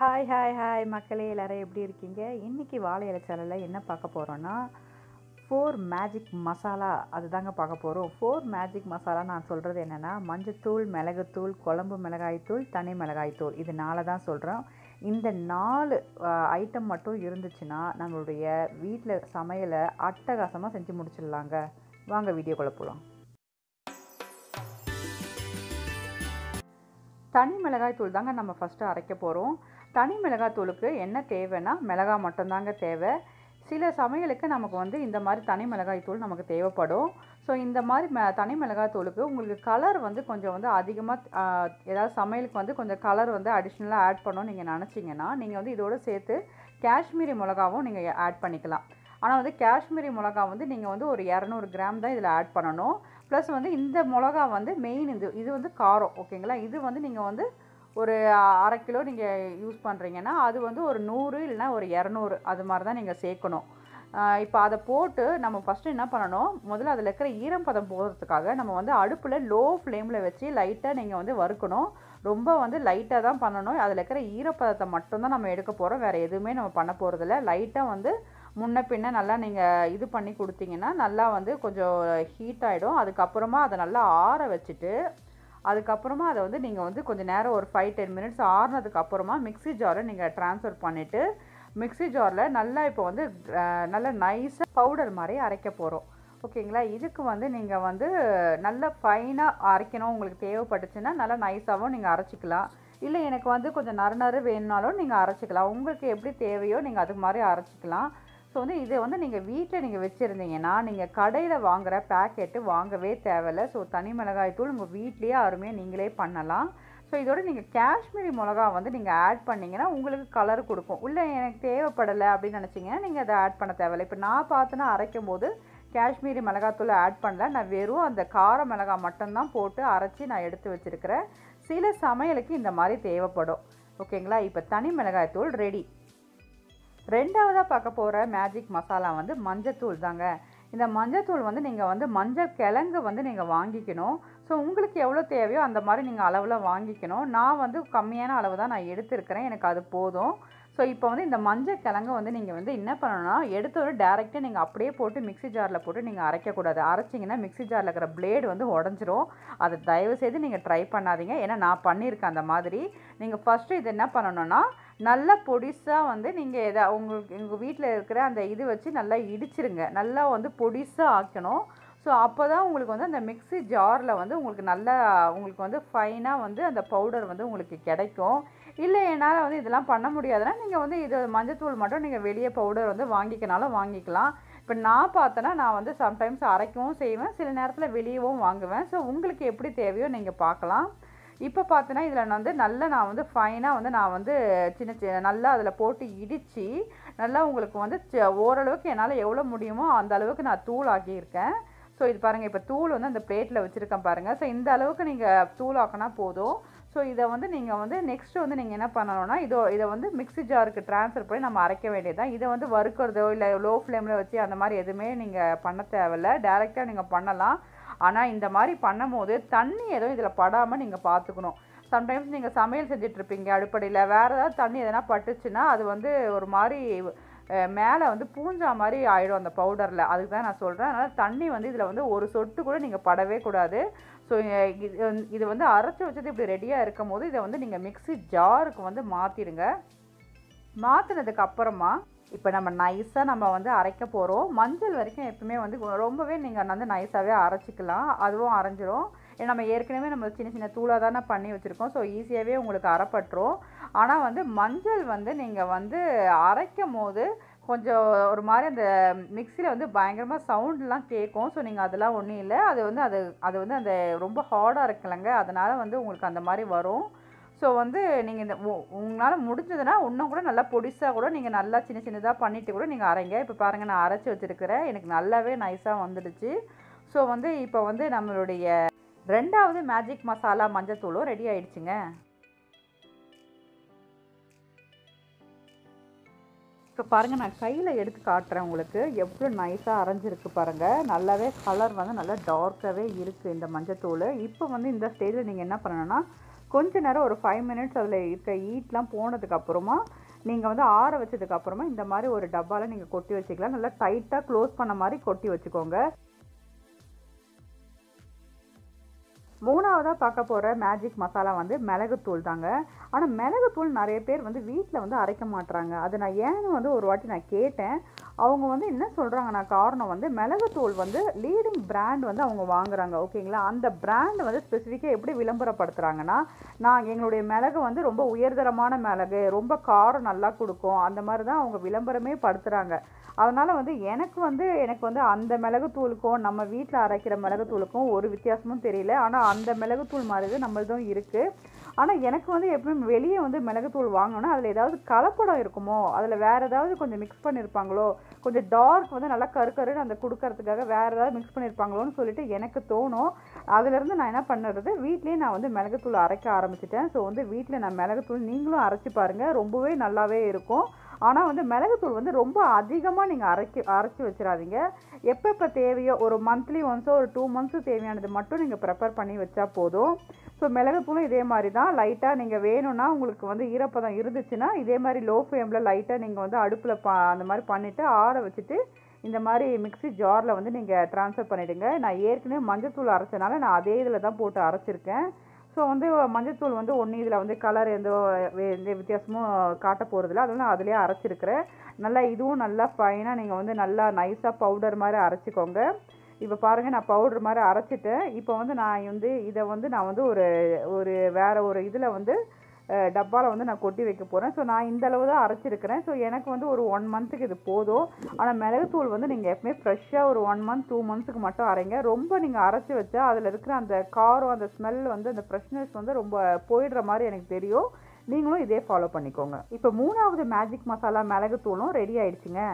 hi hi hi மக்களே எல்லாரும் எப்படி இருக்கீங்க இன்றைக்கி வாழை இலை சேனலில் என்ன பார்க்க போகிறோன்னா ஃபோர் மேஜிக் மசாலா அதுதாங்க பார்க்க போகிறோம் ஃபோர் மேஜிக் மசாலா நான் சொல்கிறது என்னென்னா மஞ்சத்தூள் மிளகுத்தூள் குழம்பு மிளகாய்த்தூள் தனி மிளகாய்த்தூள் இது நாலு தான் சொல்கிறோம் இந்த நாலு ஐட்டம் மட்டும் இருந்துச்சுன்னா நம்மளுடைய வீட்டில் சமையலை அட்டகாசமாக செஞ்சு முடிச்சிடலாங்க வாங்க வீடியோக்குள்ளே போகலாம் தனி மிளகாய் தூள் தாங்க நம்ம ஃபஸ்ட்டு அரைக்க போகிறோம் தனி மிளகாய் தூளுக்கு என்ன தேவைன்னா மிளகாய் மட்டும்தாங்க தேவை சில சமையலுக்கு நமக்கு வந்து இந்த மாதிரி தனி மிளகாய் தூள் நமக்கு தேவைப்படும் ஸோ இந்த மாதிரி ம தனி மிளகாய் தூளுக்கு உங்களுக்கு கலர் வந்து கொஞ்சம் வந்து அதிகமாக ஏதாவது சமையலுக்கு வந்து கொஞ்சம் கலர் வந்து அடிஷ்னலாக ஆட் பண்ணணும்னு நீங்கள் நினச்சிங்கன்னா நீங்கள் வந்து இதோடு சேர்த்து காஷ்மீரி மிளகாவும் நீங்கள் ஆட் பண்ணிக்கலாம் ஆனால் வந்து காஷ்மீரி மிளகா வந்து நீங்கள் வந்து ஒரு இரநூறு கிராம் தான் இதில் ஆட் பண்ணணும் ப்ளஸ் வந்து இந்த மிளகா வந்து மெயின் இது இது வந்து காரம் ஓகேங்களா இது வந்து நீங்கள் வந்து ஒரு அரை கிலோ நீங்கள் யூஸ் பண்ணுறீங்கன்னா அது வந்து ஒரு நூறு இல்லைனா ஒரு இரநூறு அது மாதிரி தான் நீங்கள் சேர்க்கணும் இப்போ அதை போட்டு நம்ம ஃபஸ்ட்டு என்ன பண்ணணும் முதல்ல அதில் இருக்கிற ஈரப்பதம் போகிறதுக்காக நம்ம வந்து அடுப்பில் லோ ஃப்ளேமில் வச்சு லைட்டாக நீங்கள் வந்து வறுக்கணும் ரொம்ப வந்து லைட்டாக தான் பண்ணணும் அதில் இருக்கிற ஈரப்பதத்தை மட்டும்தான் நம்ம எடுக்க போகிறோம் வேறு எதுவுமே நம்ம பண்ண போகிறதில்ல லைட்டாக வந்து முன்ன பின்ன நல்லா நீங்கள் இது பண்ணி கொடுத்தீங்கன்னா நல்லா வந்து கொஞ்சம் ஹீட் ஆகிடும் அதுக்கப்புறமா அதை நல்லா ஆற வச்சுட்டு அதுக்கப்புறமா அதை வந்து நீங்கள் வந்து கொஞ்சம் நேரம் ஒரு ஃபைவ் டென் மினிட்ஸ் ஆறுனதுக்கு அப்புறமா மிக்ஸி ஜாரை நீங்கள் ட்ரான்ஸ்ஃபர் பண்ணிவிட்டு மிக்ஸி ஜாரில் நல்லா இப்போ வந்து நல்லா நைஸாக பவுடர் மாதிரி அரைக்க போகிறோம் ஓகேங்களா இதுக்கு வந்து நீங்கள் வந்து நல்லா ஃபைனாக அரைக்கணும் உங்களுக்கு தேவைப்பட்டுச்சுன்னா நல்லா நைஸாகவும் நீங்கள் அரைச்சிக்கலாம் இல்லை எனக்கு வந்து கொஞ்சம் நறு நறு வேணுனாலும் நீங்கள் அரைச்சிக்கலாம் உங்களுக்கு எப்படி தேவையோ நீங்கள் அது மாதிரி அரைச்சிக்கலாம் ஸோ வந்து இதை வந்து நீங்கள் வீட்டில் நீங்கள் வச்சுருந்தீங்கன்னா நீங்கள் கடையில் வாங்குகிற பேக்கெட்டு வாங்கவே தேவையில்லை ஸோ தனி மிளகாய் தூள் உங்கள் வீட்லேயே அருமையாக நீங்களே பண்ணலாம் ஸோ இதோட நீங்கள் காஷ்மீரி மிளகா வந்து நீங்கள் ஆட் பண்ணிங்கன்னா உங்களுக்கு கலர் கொடுக்கும் இல்லை எனக்கு தேவைப்படலை அப்படின்னு நினச்சிங்கன்னா நீங்கள் அதை ஆட் பண்ண தேவையில்லை இப்போ நான் பார்த்தோன்னா அரைக்கும் போது காஷ்மீரி மிளகாத்தூள் ஆட் பண்ணல நான் வெறும் அந்த கார மிளகா மட்டும்தான் போட்டு அரைச்சி நான் எடுத்து வச்சுருக்கிறேன் சில சமையலுக்கு இந்த மாதிரி தேவைப்படும் ஓகேங்களா இப்போ தனி மிளகாய் தூள் ரெடி ரெண்டாவதாக பார்க்க போகிற மேஜிக் மசாலா வந்து மஞ்சத்தூள் தாங்க இந்த மஞ்சத்தூள் வந்து நீங்கள் வந்து மஞ்சள் கிழங்கு வந்து நீங்கள் வாங்கிக்கணும் ஸோ உங்களுக்கு எவ்வளோ தேவையோ அந்த மாதிரி நீங்கள் அளவில் வாங்கிக்கணும் நான் வந்து கம்மியான அளவு தான் நான் எடுத்திருக்கிறேன் எனக்கு அது போதும் ஸோ இப்போ வந்து இந்த மஞ்சள் கிழங்கு வந்து நீங்கள் வந்து என்ன பண்ணணும்னா எடுத்த ஒரு டேரெக்டாக நீங்கள் அப்படியே போட்டு மிக்ஸி ஜாரில் போட்டு நீங்கள் அரைக்கக்கூடாது அரைச்சிங்கன்னா மிக்ஸி ஜாரில் இருக்கிற பிளேடு வந்து உடஞ்சிரும் அதை தயவு செய்து நீங்கள் ட்ரை பண்ணாதீங்க ஏன்னா நான் பண்ணியிருக்கேன் அந்த மாதிரி நீங்கள் ஃபஸ்ட்டு இது என்ன பண்ணணும்னா நல்ல பொடிசாக வந்து நீங்கள் எதை உங்களுக்கு உங்கள் வீட்டில் இருக்கிற அந்த இது வச்சு நல்லா இடிச்சிருங்க நல்லா வந்து பொடிசாக ஆக்கணும் ஸோ அப்போ தான் உங்களுக்கு வந்து அந்த மிக்ஸி ஜாரில் வந்து உங்களுக்கு நல்லா உங்களுக்கு வந்து ஃபைனாக வந்து அந்த பவுடர் வந்து உங்களுக்கு கிடைக்கும் இல்லை என்னால் வந்து இதெல்லாம் பண்ண முடியாதுன்னா நீங்கள் வந்து இது மஞ்சத்தூள் மட்டும் நீங்கள் வெளியே பவுடர் வந்து வாங்கிக்கனாலும் வாங்கிக்கலாம் இப்போ நான் பார்த்தேன்னா நான் வந்து சம்டைம்ஸ் அரைக்கவும் செய்வேன் சில நேரத்தில் வெளியவும் வாங்குவேன் ஸோ உங்களுக்கு எப்படி தேவையோ நீங்கள் பார்க்கலாம் இப்போ பார்த்தோன்னா இதில் வந்து நல்லா நான் வந்து ஃபைனாக வந்து நான் வந்து சின்ன சின்ன நல்லா அதில் போட்டு இடித்து நல்லா உங்களுக்கு வந்து ஓரளவுக்கு என்னால் எவ்வளோ முடியுமோ அந்த அளவுக்கு நான் தூள் ஆக்கியிருக்கேன் ஸோ இது பாருங்கள் இப்போ தூள் வந்து அந்த பிளேட்டில் வச்சுருக்கேன் பாருங்கள் ஸோ இந்த அளவுக்கு நீங்கள் தூள் ஆக்கினா போதும் ஸோ இதை வந்து நீங்கள் வந்து நெக்ஸ்ட் வந்து நீங்கள் என்ன பண்ணணும்னா இதோ இதை வந்து மிக்ஸி ஜாருக்கு ட்ரான்ஸ்ஃபர் பண்ணி நம்ம அரைக்க வேண்டியதுதான் இதை வந்து வறுக்கிறதோ இல்லை லோ ஃப்ளேமில் வச்சு அந்த மாதிரி எதுவுமே நீங்கள் பண்ண தேவையில்ல டேரெக்டாக நீங்கள் பண்ணலாம் ஆனால் இந்த மாதிரி பண்ணும் போது தண்ணி எதுவும் இதில் படாமல் நீங்கள் பார்த்துக்கணும் சம்டைம்ஸ் நீங்கள் சமையல் செஞ்சிட்ருப்பீங்க அடுப்படையில் வேறு ஏதாவது தண்ணி எதனா பட்டுச்சுன்னா அது வந்து ஒரு மாதிரி மேலே வந்து பூஞ்சா மாதிரி ஆகிடும் அந்த பவுடரில் அதுக்கு தான் நான் சொல்கிறேன் அதனால் தண்ணி வந்து இதில் வந்து ஒரு சொட்டு கூட நீங்கள் படவே கூடாது ஸோ இது வந்து அரைச்சி வச்சது இப்படி ரெடியாக இருக்கும் போது இதை வந்து நீங்கள் மிக்ஸி ஜாருக்கு வந்து மாற்றிடுங்க மாற்றினதுக்கு அப்புறமா இப்போ நம்ம நைஸாக நம்ம வந்து அரைக்க போகிறோம் மஞ்சள் வரைக்கும் எப்பவுமே வந்து ரொம்பவே நீங்கள் வந்து நைஸாகவே அரைச்சிக்கலாம் அதுவும் அரைஞ்சிரும் ஏன்னா நம்ம ஏற்கனவே நம்ம சின்ன சின்ன தூளாக தானே பண்ணி வச்சுருக்கோம் ஸோ ஈஸியாகவே உங்களுக்கு அரைப்பட்டுரும் ஆனால் வந்து மஞ்சள் வந்து நீங்கள் வந்து அரைக்கும் போது கொஞ்சம் ஒரு மாதிரி அந்த மிக்சியில் வந்து பயங்கரமாக சவுண்ட்லாம் கேட்கும் ஸோ நீங்கள் அதெல்லாம் ஒன்றும் இல்லை அது வந்து அது அது வந்து அந்த ரொம்ப ஹார்டாக இருக்கலைங்க அதனால் வந்து உங்களுக்கு அந்த மாதிரி வரும் ஸோ வந்து நீங்கள் இந்த உங்களால் முடிஞ்சதுன்னா இன்னும் கூட நல்லா பொடிசாக கூட நீங்கள் நல்லா சின்ன சின்னதாக பண்ணிவிட்டு கூட நீங்கள் அரைங்க இப்போ பாருங்கள் நான் அரைச்சி வச்சுருக்கிறேன் எனக்கு நல்லாவே நைஸாக வந்துடுச்சு ஸோ வந்து இப்போ வந்து நம்மளுடைய ரெண்டாவது மேஜிக் மசாலா மஞ்சத்தூளும் ரெடி ஆயிடுச்சுங்க இப்போ பாருங்கள் நான் கையில் எடுத்து காட்டுறேன் உங்களுக்கு எவ்வளோ நைஸாக அரைஞ்சிருக்கு பாருங்கள் நல்லாவே கலர் வந்து நல்லா டார்க்காகவே இருக்குது இந்த மஞ்சத்தூள் இப்போ வந்து இந்த ஸ்டேஜில் நீங்கள் என்ன பண்ணணும்னா கொஞ்ச நேரம் ஒரு ஃபைவ் மினிட்ஸ் அதில் இருக்க ஈட்லாம் போனதுக்கப்புறமா நீங்கள் வந்து ஆற வச்சதுக்கப்புறமா இந்த மாதிரி ஒரு டப்பாவில் நீங்கள் கொட்டி வச்சுக்கலாம் நல்லா டைட்டாக க்ளோஸ் பண்ண மாதிரி கொட்டி வச்சுக்கோங்க மூணாவதாக பார்க்க போகிற மேஜிக் மசாலா வந்து மிளகுத்தூள் தாங்க ஆனால் மிளகுத்தூள் நிறைய பேர் வந்து வீட்டில் வந்து அரைக்க மாட்றாங்க அது நான் ஏன்னு வந்து ஒரு வாட்டி நான் கேட்டேன் அவங்க வந்து என்ன சொல்கிறாங்கன்னா காரணம் வந்து மிளகுத்தூள் வந்து லீடிங் பிராண்ட் வந்து அவங்க வாங்குறாங்க ஓகேங்களா அந்த பிராண்ட் வந்து ஸ்பெசிஃபிக்காக எப்படி விளம்பரப்படுத்துகிறாங்கன்னா நான் எங்களுடைய மிளகு வந்து ரொம்ப உயர்தரமான மிளகு ரொம்ப காரம் நல்லா கொடுக்கும் அந்த மாதிரி தான் அவங்க விளம்பரமே படுத்துகிறாங்க அதனால் வந்து எனக்கு வந்து எனக்கு வந்து அந்த மிளகுத்தூளுக்கும் நம்ம வீட்டில் அரைக்கிற மிளகுத்தூளுக்கும் ஒரு வித்தியாசமும் தெரியல ஆனால் அந்த மிளகுத்தூள் மாதிரி தான் நம்மளதும் இருக்குது ஆனால் எனக்கு வந்து எப்பவுமே வெளியே வந்து மிளகுத்தூள் வாங்கினோன்னா அதில் ஏதாவது கலப்படம் இருக்குமோ அதில் வேறு ஏதாவது கொஞ்சம் மிக்ஸ் பண்ணியிருப்பாங்களோ கொஞ்சம் டார்க் வந்து நல்லா கருக்கருன்னு அந்த கொடுக்கறதுக்காக வேறு ஏதாவது மிக்ஸ் பண்ணியிருப்பாங்களோன்னு சொல்லிட்டு எனக்கு தோணும் அதுலேருந்து நான் என்ன பண்ணுறது வீட்லேயே நான் வந்து மிளகுத்தூள் அரைக்க ஆரம்பிச்சிட்டேன் ஸோ வந்து வீட்டில் நான் மிளகுத்தூள் நீங்களும் அரைச்சி பாருங்கள் ரொம்பவே நல்லாவே இருக்கும் ஆனால் வந்து மிளகுத்தூள் வந்து ரொம்ப அதிகமாக நீங்கள் அரைக்க அரைச்சி வச்சிடாதீங்க எப்போ எப்போ தேவையோ ஒரு மந்த்லி ஒன்ஸோ ஒரு டூ மந்த்ஸு தேவையானது மட்டும் நீங்கள் ப்ரிப்பேர் பண்ணி வச்சா போதும் ஸோ மிளகுத்தூளும் இதே மாதிரி தான் லைட்டாக நீங்கள் வேணும்னா உங்களுக்கு வந்து ஈரப்பதம் இருந்துச்சுன்னா இதே மாதிரி லோ ஃப்ளேமில் லைட்டாக நீங்கள் வந்து அடுப்பில் பா அந்த மாதிரி பண்ணிவிட்டு ஆற வச்சுட்டு இந்த மாதிரி மிக்ஸி ஜாரில் வந்து நீங்கள் ட்ரான்ஸ்ஃபர் பண்ணிவிடுங்க நான் ஏற்கனவே மஞ்சத்தூள் அரைச்சனால நான் அதே இதில் தான் போட்டு அரைச்சிருக்கேன் ஸோ வந்து மஞ்சத்தூள் வந்து ஒன்று இதில் வந்து கலர் எந்த வே- எந்த வித்தியாசமும் காட்ட போகிறதில்ல அதெல்லாம் நான் அதிலே அரைச்சிருக்கிறேன் நல்லா இதுவும் நல்லா ஃபைனாக நீங்கள் வந்து நல்லா நைஸாக பவுடர் மாதிரி அரைச்சிக்கோங்க இப்போ பாருங்கள் நான் பவுடர் மாதிரி அரைச்சிட்டேன் இப்போ வந்து நான் வந்து இதை வந்து நான் வந்து ஒரு ஒரு வேறு ஒரு இதில் வந்து டப்பாவில் வந்து நான் கொட்டி வைக்க போகிறேன் ஸோ நான் இந்த அளவு தான் அரைச்சிருக்கிறேன் ஸோ எனக்கு வந்து ஒரு ஒன் மந்த்துக்கு இது போதும் ஆனால் மிளகுத்தூள் வந்து நீங்கள் எப்பவுமே ஃப்ரெஷ்ஷாக ஒரு ஒன் மந்த் டூ மந்த்ஸுக்கு மட்டும் அரைங்க ரொம்ப நீங்கள் அரைச்சி வச்சா அதில் இருக்கிற அந்த காரம் அந்த ஸ்மெல் வந்து அந்த ஃப்ரெஷ்னஸ் வந்து ரொம்ப போயிடுற மாதிரி எனக்கு தெரியும் நீங்களும் இதே ஃபாலோ பண்ணிக்கோங்க இப்போ மூணாவது மேஜிக் மசாலா மிளகுத்தூளும் ரெடி ஆயிடுச்சுங்க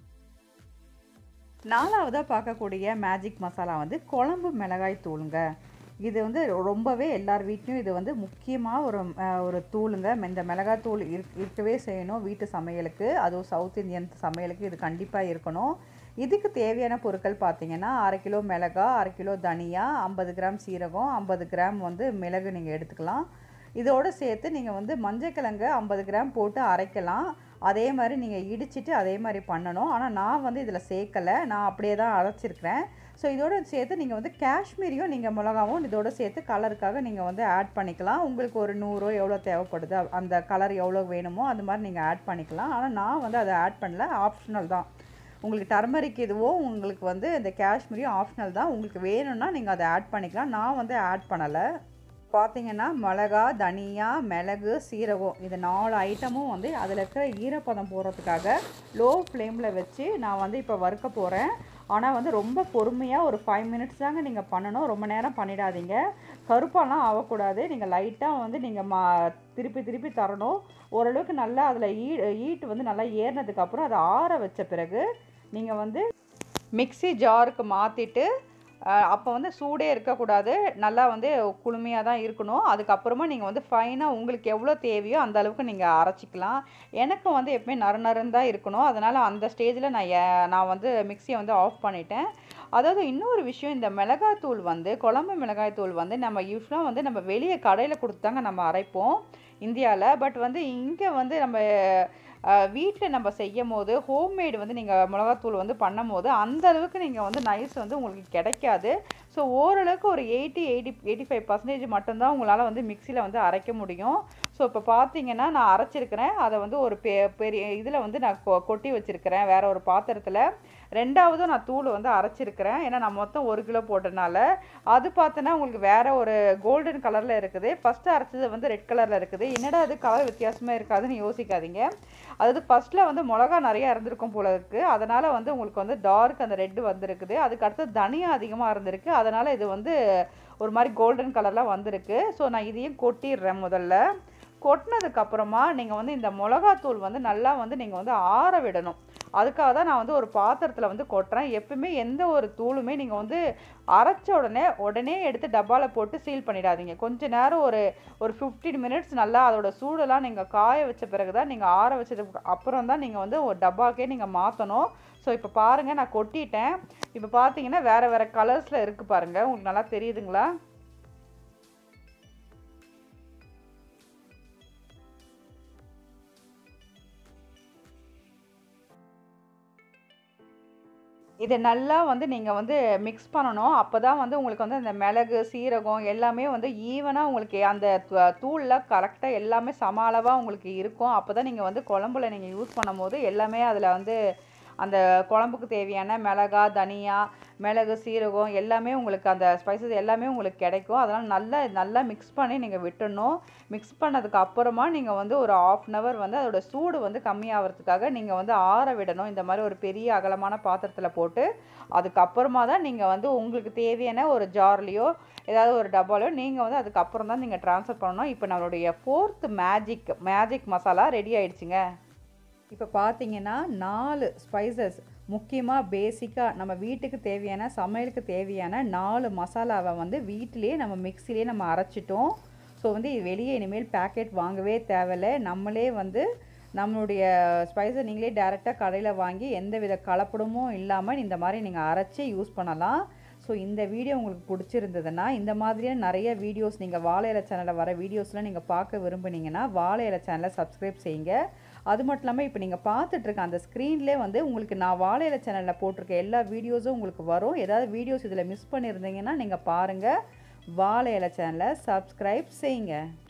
நாலாவதாக பார்க்கக்கூடிய மேஜிக் மசாலா வந்து குழம்பு மிளகாய் தூளுங்க இது வந்து ரொம்பவே எல்லார் வீட்லேயும் இது வந்து முக்கியமாக ஒரு அஹ், ஒரு தூளுங்க இந்த மிளகாய் தூள் இருக் இருக்கவே செய்யணும் வீட்டு சமையலுக்கு அதுவும் சவுத் இந்தியன் சமையலுக்கு இது கண்டிப்பாக இருக்கணும் இதுக்கு தேவையான பொருட்கள் பார்த்தீங்கன்னா அரை கிலோ மிளகா அரை கிலோ தனியா ஐம்பது கிராம் சீரகம் ஐம்பது கிராம் வந்து மிளகு நீங்கள் எடுத்துக்கலாம் இதோடு சேர்த்து நீங்கள் வந்து மஞ்சக்கிழங்கு ஐம்பது கிராம் போட்டு அரைக்கலாம் அதே மாதிரி நீங்கள் இடிச்சிட்டு அதே மாதிரி பண்ணணும் ஆனால் நான் வந்து இதில் சேர்க்கலை நான் அப்படியே தான் அரைச்சிருக்கிறேன் ஸோ இதோட சேர்த்து நீங்கள் வந்து காஷ்மீரியும் நீங்கள் மிளகாவும் இதோட சேர்த்து கலருக்காக நீங்கள் வந்து ஆட் பண்ணிக்கலாம் உங்களுக்கு ஒரு நூறோ எவ்வளோ தேவைப்படுது அ- அந்த கலர் எவ்வளோ வேணுமோ அந்த மாதிரி நீங்கள் ஆட் பண்ணிக்கலாம் ஆனால் நான் வந்து அதை ஆட் பண்ணல ஆப்ஷனல் தான் உங்களுக்கு டர்மரிக் இதுவோ உங்களுக்கு வந்து இந்த காஷ்மீரியும் ஆப்ஷனல் தான் உங்களுக்கு வேணும்னா நீங்கள் அதை ஆட் பண்ணிக்கலாம் நான் வந்து ஆட் பண்ணலை பார்த்தீங்கன்னா மிளகா தனியா மிளகு சீரகம் இது நாலு ஐட்டமும் வந்து அதில் இருக்கிற ஈரப்பதம் போகிறதுக்காக லோ ஃப்ளேமில் வச்சு நான் வந்து இப்போ வறுக்க போகிறேன் ஆனால் வந்து ரொம்ப பொறுமையாக ஒரு ஃபைவ் மினிட்ஸ் தாங்க நீங்கள் பண்ணணும் ரொம்ப நேரம் பண்ணிடாதீங்க கருப்பாலாம் ஆகக்கூடாது நீங்கள் லைட்டாக வந்து நீங்கள் மா திருப்பி திருப்பி தரணும் ஓரளவுக்கு நல்லா அதில் ஈ ஈட்டு வந்து நல்லா ஏறினதுக்கப்புறம் அதை ஆற வச்ச பிறகு நீங்கள் வந்து மிக்ஸி ஜாருக்கு மாற்றிட்டு அப்போ வந்து சூடே இருக்கக்கூடாது நல்லா வந்து குளுமையாக தான் இருக்கணும் அதுக்கப்புறமா நீங்கள் வந்து ஃபைனாக உங்களுக்கு எவ்வளோ தேவையோ அந்த அளவுக்கு நீங்கள் அரைச்சிக்கலாம் எனக்கு வந்து எப்பவுமே நறு நறுன்னு தான் இருக்கணும் அதனால் அந்த ஸ்டேஜில் நான் ஏ- நான் வந்து மிக்ஸியை வந்து ஆஃப் பண்ணிட்டேன் அதாவது இன்னொரு விஷயம் இந்த மிளகாய்த்தூள் வந்து குழம்பு மிளகாய்த்தூள் வந்து நம்ம யூஸ்வலாக வந்து நம்ம வெளியே கடையில் கொடுத்தாங்க நம்ம அரைப்போம் இந்தியாவில் பட் வந்து இங்கே வந்து நம்ம வீட்டில் நம்ம செய்யும் போது ஹோம்மேடு வந்து நீங்கள் மிளகாத்தூள் வந்து பண்ணும் போது அந்த அளவுக்கு நீங்கள் வந்து நைஸ் வந்து உங்களுக்கு கிடைக்காது ஸோ ஓரளவுக்கு ஒரு eighty eighty eighty five percentage மட்டும்தான் உங்களால் வந்து மிக்சியில் வந்து அரைக்க முடியும் ஸோ இப்போ பார்த்தீங்கன்னா நான் அரைச்சிருக்கிறேன் அதை வந்து ஒரு பெ பெரிய இதில் வந்து நான் கொ கொட்டி வச்சுருக்கிறேன் வேற ஒரு பாத்திரத்தில் ரெண்டாவதும் நான் தூள் வந்து அரைச்சிருக்கிறேன் ஏன்னா நான் மொத்தம் ஒரு கிலோ போட்டனால அது பார்த்தோன்னா உங்களுக்கு வேற ஒரு கோல்டன் கலரில் இருக்குது ஃபஸ்ட்டு அரைச்சது வந்து ரெட் கலரில் இருக்குது என்னடா அது கலர் வித்தியாசமாக இருக்காதுன்னு யோசிக்காதீங்க அதாவது ஃபஸ்ட்டில் வந்து மிளகா நிறையா இருந்திருக்கும் போல இருக்குது அதனால் வந்து உங்களுக்கு வந்து டார்க் அந்த ரெட்டு வந்திருக்குது அதுக்கு அடுத்து தனியா அதிகமாக இருந்திருக்கு அதனால் இது வந்து ஒரு மாதிரி கோல்டன் கலரில் வந்திருக்கு ஸோ நான் இதையும் கொட்டிடுறேன் முதல்ல கொட்டினதுக்கு அப்புறமா நீங்கள் வந்து இந்த மிளகாத்தூள் வந்து நல்லா வந்து நீங்கள் வந்து ஆற விடணும் அதுக்காக தான் நான் வந்து ஒரு பாத்திரத்தில் வந்து கொட்டுறேன் எப்பவுமே எந்த ஒரு தூளுமே நீங்கள் வந்து அரைச்ச உடனே உடனே எடுத்து டப்பாவில் போட்டு சீல் பண்ணிடாதீங்க கொஞ்ச நேரம் ஒரு ஒரு ஃபிஃப்டீன் மினிட்ஸ் நல்லா அதோட சூடெல்லாம் நீங்கள் காய வச்ச பிறகு தான் நீங்கள் ஆற வச்சதுக்கு அப்புறம் தான் நீங்கள் வந்து ஒரு டப்பாக்கே நீங்கள் மாற்றணும் ஸோ இப்போ பாருங்கள் நான் கொட்டிட்டேன் இப்போ பார்த்தீங்கன்னா வேறு வேறு கலர்ஸில் இருக்குது பாருங்கள் உங்களுக்கு நல்லா தெரியுதுங்களா இதை நல்லா வந்து நீங்கள் வந்து மிக்ஸ் பண்ணணும் அப்போ தான் வந்து உங்களுக்கு வந்து அந்த மிளகு சீரகம் எல்லாமே வந்து ஈவனாக உங்களுக்கு அந்த து- தூள்ல கரெக்டாக எல்லாமே சம அளவாக உங்களுக்கு இருக்கும் அப்போ தான் நீங்கள் வந்து குழம்புல நீங்கள் யூஸ் பண்ணும்போது எல்லாமே அதில் வந்து அந்த குழம்புக்கு தேவையான மிளகா தனியா மிளகு சீரகம் எல்லாமே உங்களுக்கு அந்த ஸ்பைசஸ் எல்லாமே உங்களுக்கு கிடைக்கும் அதெல்லாம் நல்லா நல்லா மிக்ஸ் பண்ணி நீங்கள் விட்டுடணும் மிக்ஸ் பண்ணதுக்கு அப்புறமா நீங்கள் வந்து ஒரு ஆஃப் அன் ஹவர் வந்து அதோட சூடு வந்து கம்மியாகிறதுக்காக நீங்கள் வந்து ஆற விடணும் இந்த மாதிரி ஒரு பெரிய அகலமான பாத்திரத்தில் போட்டு அதுக்கப்புறமா தான் நீங்கள் வந்து உங்களுக்கு தேவையான ஒரு ஜார்லேயோ ஏதாவது ஒரு டப்பாலையோ நீங்கள் வந்து அதுக்கப்புறம் தான் நீங்கள் ட்ரான்ஸ்ஃபர் பண்ணணும் இப்போ நம்மளுடைய fourth magic magic masala ready ஆயிடுச்சுங்க இப்போ பார்த்தீங்கன்னா நாலு ஸ்பைசஸ் முக்கியமாக பேசிக்காக நம்ம வீட்டுக்கு தேவையான சமையலுக்கு தேவையான நாலு மசாலாவை வந்து வீட்டிலேயே நம்ம மிக்சிலேயே நம்ம அரைச்சிட்டோம் ஸோ வந்து இது வெளியே இனிமேல் பேக்கெட் வாங்கவே தேவையில்ல நம்மளே வந்து நம்மளுடைய ஸ்பைஸை நீங்களே டேரெக்டாக கடையில் வாங்கி எந்த வித கலப்படமும் இல்லாமல் இந்த மாதிரி நீங்கள் அரைச்சி யூஸ் பண்ணலாம் ஸோ இந்த வீடியோ உங்களுக்கு பிடிச்சிருந்ததுன்னா இந்த மாதிரியான நிறைய வீடியோஸ் நீங்கள் வாழை இலை சேனலில் வர வீடியோஸ்லாம் நீங்கள் பார்க்க விரும்புனீங்கன்னா வாழை இலை சேனலை சப்ஸ்கிரைப் செய்யுங்க அது மட்டும் இல்லாமல் இப்போ நீங்கள் பார்த்துட்ருக்க அந்த ஸ்க்ரீன்லேயே வந்து உங்களுக்கு நான் வாழை இலை சேனலில் போட்டிருக்க எல்லா வீடியோஸும் உங்களுக்கு வரும் ஏதாவது வீடியோஸ் இதில் மிஸ் பண்ணியிருந்தீங்கன்னா நீங்கள் பாருங்கள் வாழை இலை சேனலை சப்ஸ்கிரைப் செய்யுங்க